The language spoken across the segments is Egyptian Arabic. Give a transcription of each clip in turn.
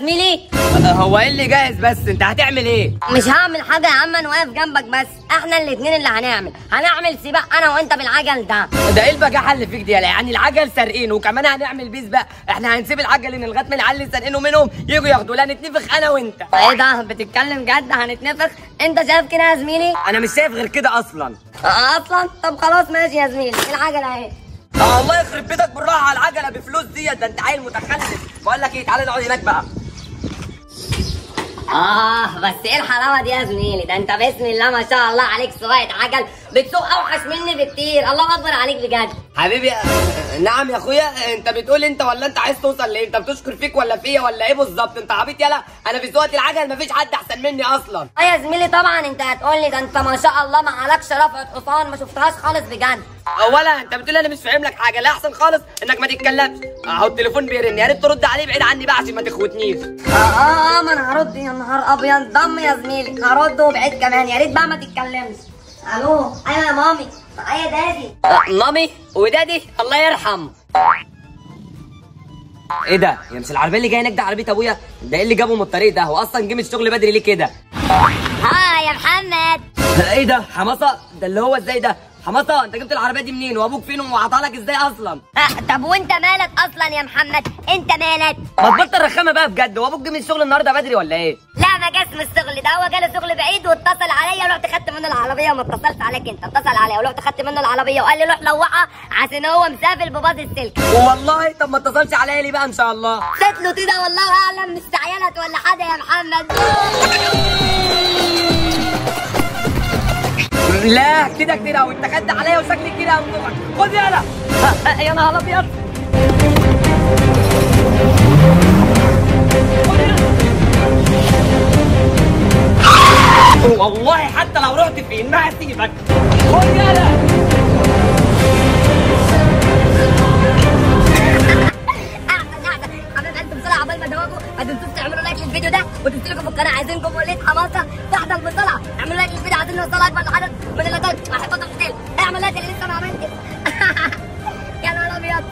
زميلي هو ايه اللي جاهز بس انت هتعمل ايه مش هعمل حاجه يا عم انا واقف جنبك بس احنا الاتنين اللي هنعمل هنعمل سباق انا وانت بالعجل ده ده ايه البجاحه اللي فيك دي يالا يعني العجل سارقينه وكمان هنعمل بيه سباق احنا هنسيب العجل ان لغايه ما العيال اللي سارقينه منهم يجوا ياخدوا لا نتنفخ انا وانت ايه ده بتتكلم جد هنتنفخ انت شايف كده يا زميلي انا مش شايف غير كده اصلا آه، اصلا طب خلاص ماشي يا زميلي العجله اهي آه الله يخرب بيتك بالراحه على العجله بفلوس ديت ده انت عيل متخلف بقول لك ايه تعالى نقعد هناك بقى اه بس ايه الحلاوه دي يا زميلي ده انت بسم الله ما شاء الله عليك سواقه عجل بتسوق اوحش مني بكتير الله اكبر عليك بجد حبيبي آه، نعم يا اخويا انت بتقول انت ولا انت عايز توصل لايه انت بتشكر فيك ولا فيا ولا ايه بالظبط انت عبيط يلا انا في سواقه العجل مفيش حد احسن مني اصلا اه يا زميلي طبعا انت هتقول لي ده انت ما شاء الله ما عليكش رفعه حصان ما شفتهاش خالص بجد اولا انت بتقول انا مش فاهم لك حاجه لا احسن خالص انك ما تتكلمش اهو التليفون بيرن يا ريت ترد عليه بعيد عني بقى عشان ما تخوتنيش اه اه اه ما انا هرد يا نهار ابيض ضم يا زميلي هرد وبعيد كمان يا ريت بقى ما تتكلمش الو ايوه يا مامي معايا دادي آه، مامي ودادي الله يرحم ايه ده هي مش العربيه اللي جايه هناك ده عربيه ابويا ده ايه اللي جابه من الطريق ده هو اصلا جه من الشغل بدري ليه كده ها يا محمد ايه ده حماسه ده اللي هو ازاي ده حماسه انت جبت العربيه دي منين وابوك فين وعطاها لك ازاي اصلا آه طب وانت مالك اصلا يا محمد انت مالك ما تبطل رخامه بقى بجد هو ابوك جه من الشغل النهارده بدري ولا ايه لا ما جاش من الشغل ده هو جاله شغل بعيد واتصل عليا ورحت خدت منه العربيه وما اتصلت عليك انت اتصل عليا ورحت خدت منه العربيه وقال لي روح لوعها عشان هو مسافر بباص السلك والله طب ما اتصلش عليا ليه بقى ان شاء الله قلت له كده والله اعلم مستعينت ولا حاجه يا محمد لا كده كتير قوي انت خدت عليا وشكلي كتير قوي خد يلا يا نهار ابيض خد يلا. والله حتى لو رحت فين ما هسيبك خد يلا احسن احسن حبايب انتم بسرعه عقبال ما تواجهوا ما تنسوش تعملوا لايك للفيديو ده وتشتركوا في القناه عايزينكم وليد حماسه تحضر بسرعه اعملوا لايك للفيديو عايزين نوصل اكبر عدد من اللايكات احبكم كتير اعمل لايك اللي لسه ما عملتش يا نهار ابيض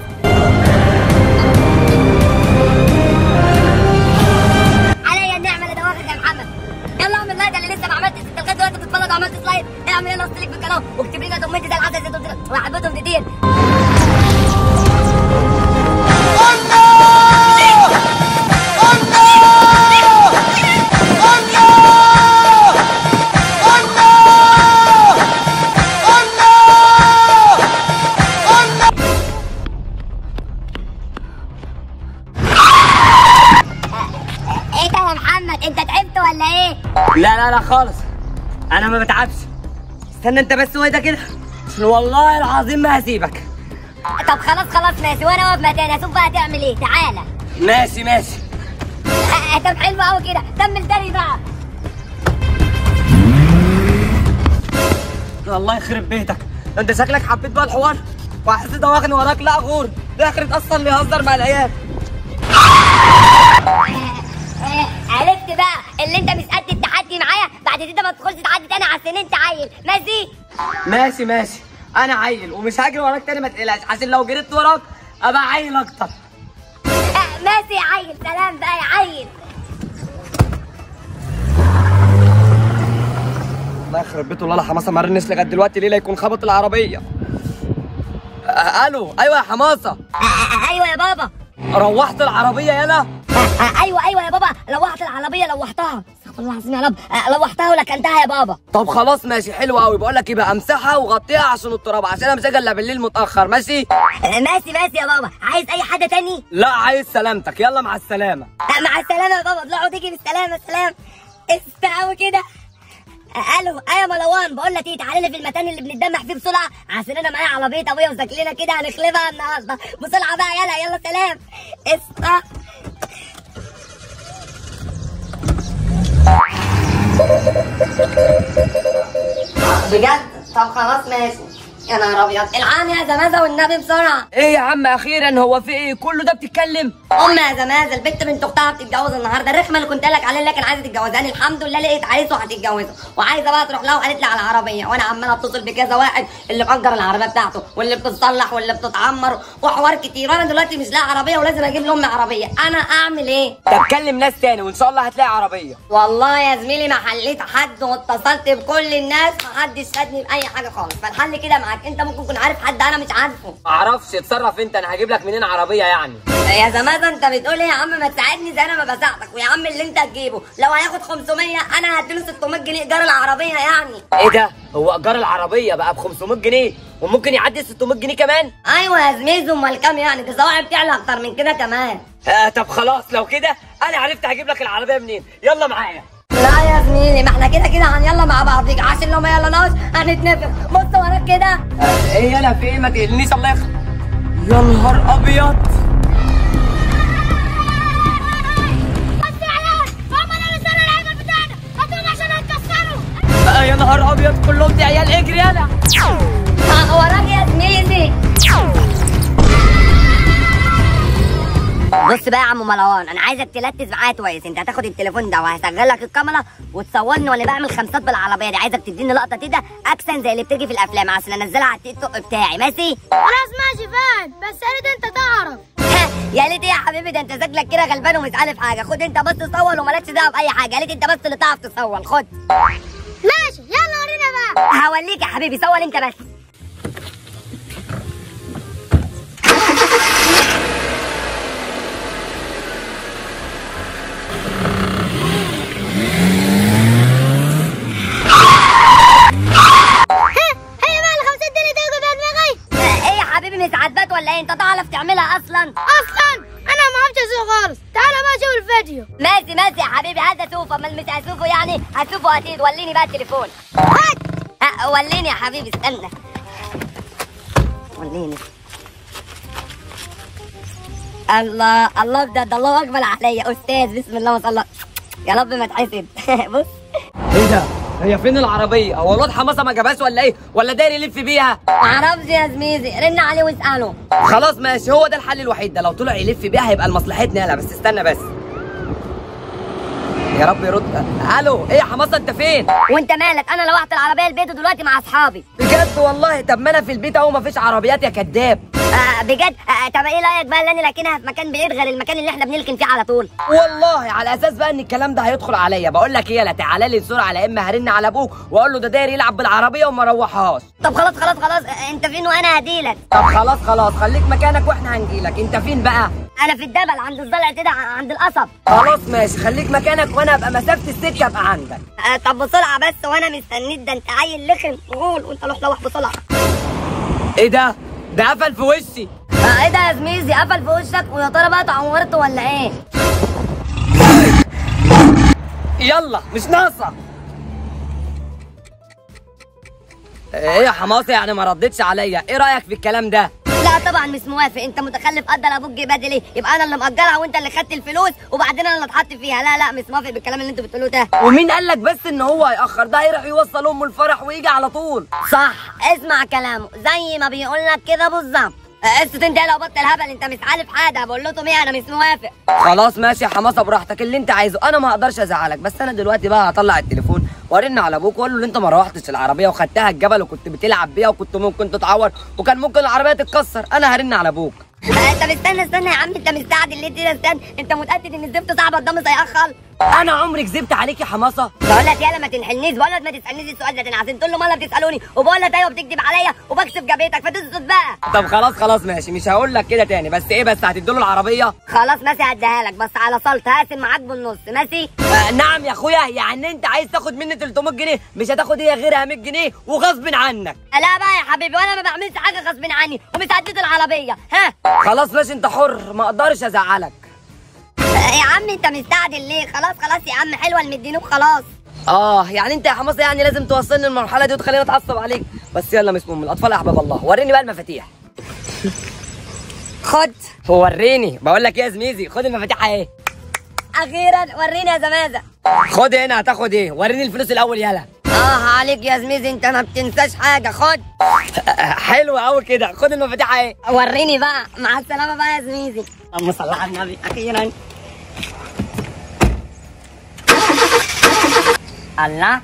عليا النعمه اللي دواخل يا محمد يلا اعمل لايك اللي لسه ما عملتش انت لغايه دلوقتي بتتفرج وعملت سلايد اعمل يلا اشترك في القناه واكتب لنا دمتي زي العسل زي دول وحبيتهم كتير ايه ده يا محمد انت تعبت ولا ايه؟ لا لا لا خالص انا ما بتعبش استنى انت بس وهدى كده عشان والله العظيم ما هسيبك طب خلاص خلاص ماشي وانا واقف مكاني اشوف بقى هتعمل ايه تعالى ماشي ماشي آه، طب حلو قوي كده كمل تاني بقى الله يخرب بيتك ده انت شكلك حبيت بقى الحوار وحسيت ده واخد وراك لا غور ده اخرة اصلا اللي يهزر مع العيال آه، عرفت بقى اللي انت مش قد التحدي معايا بعد كده ما تدخلش تحدي تاني عشان انت عيل ماشي ماشي ماشي انا عيل ومش هجري وراك تاني ما تقلقش عشان لو جريت وراك ابقى عيل اكتر آه، ماشي يا عيل سلام بقى يا عيل الله يخرب بيته والله حماسه ما رنش لغايه دلوقتي ليه لا يكون خبط العربيه آه، الو ايوه يا حماسه آه، آه، ايوه يا بابا روحت العربيه يلا آه، آه، ايوه ايوه يا بابا لوحت العربيه لوحتها استغفر الله العظيم يا رب آه، لوحتها ولكنتها يا بابا طب خلاص ماشي حلو قوي بقول لك ايه بقى امسحها وغطيها عشان التراب عشان انا مش هاجي الا بالليل متاخر ماشي آه، ماشي ماشي يا بابا عايز اي حاجه تاني لا عايز سلامتك يلا مع السلامه آه، مع السلامه يا بابا طلعوا تيجي بالسلامه سلام استقوي كده آه، الو ايوه مروان بقول لك ايه تعالى لي في المكان اللي بنتدمح فيه بسرعه عشان انا معايا عربيه ابويا وشكلنا كده هنخلبها النهارده بسرعه بقى يلا يلا سلام استا بجد طب خلاص ماشي يا نهار ابيض العاني يا زمازه والنبي بسرعه ايه يا عم اخيرا هو في ايه كله ده بتتكلم ام يا زمازه البنت بنت اختها بتتجوز النهارده الرخمه اللي كنت لك عليه اللي كان عايزه تتجوزاني الحمد لله لقيت عريس وهتتجوزه وعايزه بقى تروح لها وقالت لي على العربيه وانا عماله اتصل بكذا واحد اللي مأجر العربيه بتاعته واللي بتتصلح واللي بتتعمر وحوار كتير وانا دلوقتي مش لاقي عربيه ولازم اجيب لامي عربيه انا اعمل ايه طب كلم ناس تاني وان شاء الله هتلاقي عربيه والله يا زميلي ما حليت حد واتصلت بكل الناس محدش فادني باي حاجه خالص فالحل كده معاك انت ممكن تكون عارف حد انا مش عارفه معرفش اتصرف انت انا هجيب لك منين عربيه يعني يا زمازه انت بتقول ايه يا عم ما تساعدني زي انا ما بساعدك ويا عم اللي انت تجيبه لو هياخد 500 انا هديله 600 جنيه ايجار العربيه يعني ايه ده هو ايجار العربيه بقى ب 500 جنيه وممكن يعدي 600 جنيه كمان ايوه يا زميزو امال كام يعني دي صواعب بتعلى اكتر من كده كمان آه طب خلاص لو كده انا عرفت هجيب لك العربيه منين يلا معايا لا يا زميلي ما احنا كده كده هنيلا مع بعض عشان لو ما يلناش هنتنفق بص وراك كده آه ايه يلا في ايه ما تقلنيش الله يخلق يا نهار ابيض بس يا عيال هم اللي نزلوا العيبه بتاعنا هاتوهم عشان هتكسروا آه يا نهار ابيض كلهم دي عيال اجري يلا ها، وراك يا زميلي بص بقى يا عم مروان انا عايزك تلتز معايا كويس انت هتاخد التليفون ده وهشغل لك الكاميرا وتصورني وانا بعمل خمسات بالعربيه دي عايزك تديني لقطه كده اكشن زي اللي بتيجي في الافلام عشان انزلها على التيك توك بتاعي ماشي خلاص ماشي فاهم بس يا ريت انت تعرف ها، يا ريت ايه يا حبيبي ده انت شكلك كده غلبان ومش عارف حاجه خد انت بس تصور ومالكش دعوه باي حاجه يا ريت انت بس اللي تعرف تصور خد ماشي يلا ورينا بقى هوريك يا حبيبي صور انت بس ها هي بقى الخمسات دي اللي توقف في دماغي ايه يا حبيبي مش عاجباك ولا ايه انت تعرف تعملها اصلا اصلا انا ما اعرفش اسوق خالص تعالى بقى شوف الفيديو ماشي ماشي يا حبيبي هذا اشوفه امال مش هشوفه يعني هشوفه اكيد وليني بقى التليفون هات ها وليني يا حبيبي استنى وليني الله الله ده ده الله اكبر عليا استاذ بسم الله ما شاء الله يا رب ما تحسد بص ايه ده هي فين العربيه هو الواد حماسه ما جابهاش ولا ايه ولا داير يلف بيها معرفش يا زميزي رن عليه واساله خلاص ماشي هو ده الحل الوحيد ده لو طلع يلف بيها هيبقى لمصلحتنا يلا بس استنى بس يا رب يرد الو ايه يا حماسه انت فين وانت مالك انا لوحت العربيه البيت دلوقتي مع اصحابي بجد والله طب ما انا في البيت اهو مفيش عربيات يا كداب آه بجد آه طب ايه رايك بقى اللي انا راكنها في مكان بعيد غير المكان اللي احنا بنلكن فيه على طول والله على اساس بقى ان الكلام ده هيدخل عليا بقول لك ايه لا تعالى لي بسرعه لا اما هرن على ابوك واقول له ده داير يلعب بالعربيه وما روحهاش طب خلاص خلاص خلاص آه، انت فين وانا هديلك طب خلاص خلاص خليك مكانك واحنا هنجيلك انت فين بقى انا في الجبل عند الضلع كده ع- عند القصب خلاص ماشي خليك مكانك وانا ابقى مسافه السكه ابقى عندك آه طب بسرعه بس وانا مستنيك ده انت عيل لخم قول وانت روح لوح بسرعه ايه ده ده قفل في وشي آه ايه ده يا زميزي قفل في وشك ويا ترى بقى اتعورت ولا ايه يلا مش ناقصه ايه يا حماسه يعني ما ردتش عليا ايه رايك في الكلام ده لا طبعا مش موافق انت متخلف قدر ابوك جه بدري ليه يبقى انا اللي مأجرها وانت اللي خدت الفلوس وبعدين انا اللي اتحط فيها لا لا مش موافق بالكلام اللي انتوا بتقولوه ده ومين قال لك بس ان هو هيأخر ده هيروح يوصل امه الفرح ويجي على طول صح اسمع كلامه زي ما بيقول لك كده بالظبط قصة انت لو بطل هبل انت مش عارف حاجه بقول لكم ايه انا مش موافق خلاص ماشي يا حماسه براحتك اللي انت عايزه انا ما اقدرش ازعلك بس انا دلوقتي بقى هطلع التليفون وارن على ابوك واقول له ان انت ما روحتش العربيه وخدتها الجبل وكنت بتلعب بيها وكنت ممكن تتعور وكان ممكن العربيه تتكسر انا هرن على ابوك آه، طب استنى استنى يا عم انت مستعجل ليه كده استنى انت متاكد ان الزفت صعب قدام مش هيأخر انا عمري كذبت عليك يا حماسه بقول لك يالا ما تنحلنيش بقول لك ما تسالنيش السؤال ده تاني عشان تقول له مره بتسالوني وبقول لك ايوه بتكذب عليا وبكسب جبهتك فتسكت بقى طب خلاص خلاص ماشي مش هقول لك كده تاني بس ايه بس هتديله العربيه خلاص ماشي هديها لك بس على صلت هقسم معاك بالنص ماشي آه نعم يا اخويا يعني انت عايز تاخد مني 300 جنيه مش هتاخد هي غيرها 100 جنيه وغصب عنك لا بقى يا حبيبي وانا ما بعملش حاجه غصب عني ومش هديت العربيه ها خلاص ماشي انت حر ما اقدرش ازعلك آه، يا عم انت مستعجل ليه خلاص خلاص يا عم حلوه المدينوك خلاص اه يعني انت يا حماسه يعني لازم توصلني المرحله دي وتخليني اتعصب عليك بس يلا مش مهم الاطفال احباب الله وريني بقى المفاتيح خد وريني بقول لك ايه يا زميزي خد المفاتيح اهي اخيرا وريني يا زمازه خد هنا هتاخد ايه وريني الفلوس الاول يلا اه عليك يا زميزي انت ما بتنساش حاجه خد حلو قوي كده خد المفاتيح اهي وريني بقى مع السلامه بقى يا زميزي اللهم صل على النبي اخيرا الله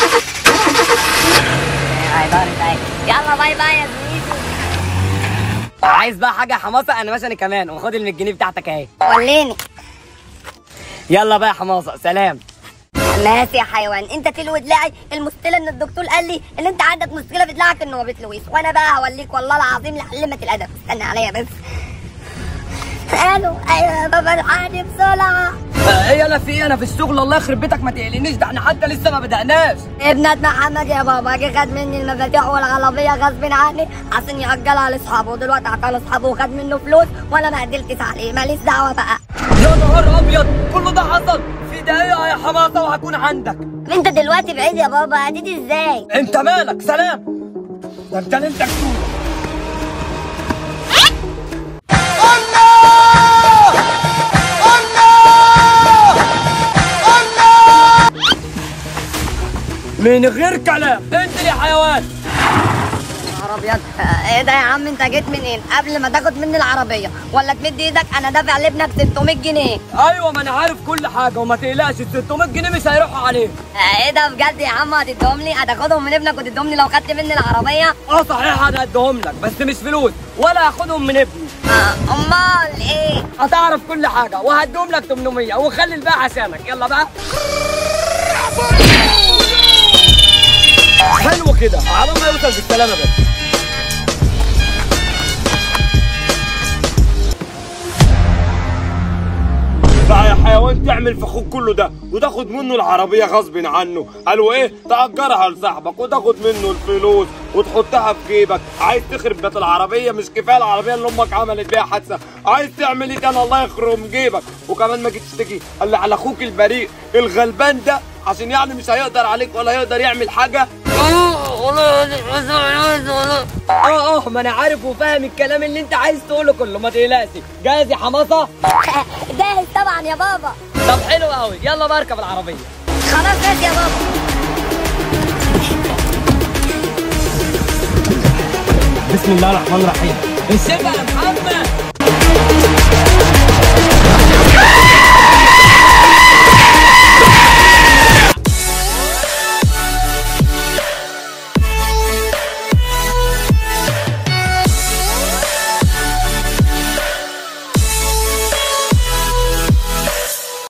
عبارة ايه يلا باي باي يا زميزي عايز بقى حاجه يا حماصه انا ماشي انا كمان وخد ال 100 جنيه بتاعتك اهي وليني يلا بقى يا حماصه سلام ماشي يا حيوان انت تلوي دراعي المشكله ان الدكتور قال لي ان انت عندك مشكله في دراعك انه ما بتلويش وانا بقى هوليك والله العظيم لعلمك الادب استنى عليا بس الو ايوه يا بابا الحقني بسرعه آه، ايه انا في ايه انا في الشغل الله يخرب بيتك ما تقلقنيش ده احنا حتى لسه ما بدأناش ابنة محمد يا بابا جه خد مني المفاتيح والعربية غصب عني عشان يأجلها لاصحابه ودلوقتي عطاه لاصحابه وخد منه فلوس وانا ما قدرتش عليه ماليش دعوة بقى يا نهار ابيض كل ده حصل في دقيقه يا حماصه وهكون عندك انت دلوقتي بعيد يا بابا هتيجي ازاي؟ انت مالك سلام ده انت اللي انت كتوب من غير كلام انت يا حيوان نهار ابيض ايه ده يا عم انت جيت منين؟ قبل ما تاخد مني العربية ولا تمد ايدك انا دافع لابنك 600 جنيه ايوه ما انا عارف كل حاجه وما تقلقش ال 600 جنيه مش هيروحوا عليك ايه ده بجد يا عم هتديهم لي هتاخدهم من ابنك وتديهم لي لو خدت مني العربية؟ اه صحيح انا هديهم لك بس مش فلوس ولا هاخدهم من ابني آه، امال ايه؟ هتعرف كل حاجه وهديهم لك 800 وخلي الباقي عشانك يلا بقى حلو كده على ما يوصل بالسلامه بس بقى يا حيوان تعمل في اخوك كله ده وتاخد منه العربيه غصب عنه قالوا ايه تاجرها لصاحبك وتاخد منه الفلوس وتحطها في جيبك عايز تخرب بيت العربيه مش كفايه العربيه اللي امك عملت بيها حادثه عايز تعمل ايه تاني الله يخرم جيبك وكمان ما جيتش تشتكي الا على اخوك البريء الغلبان ده عشان يعني مش هيقدر عليك ولا هيقدر يعمل حاجه اه اه ما انا عارف وفاهم الكلام اللي انت عايز تقوله كله ما تقلقش جاهز يا حماصه جاهز طبعا يا بابا طب حلو قوي يلا بقى اركب العربيه خلاص ماشي يا بابا بسم الله الرحمن الرحيم الشفا يا محمد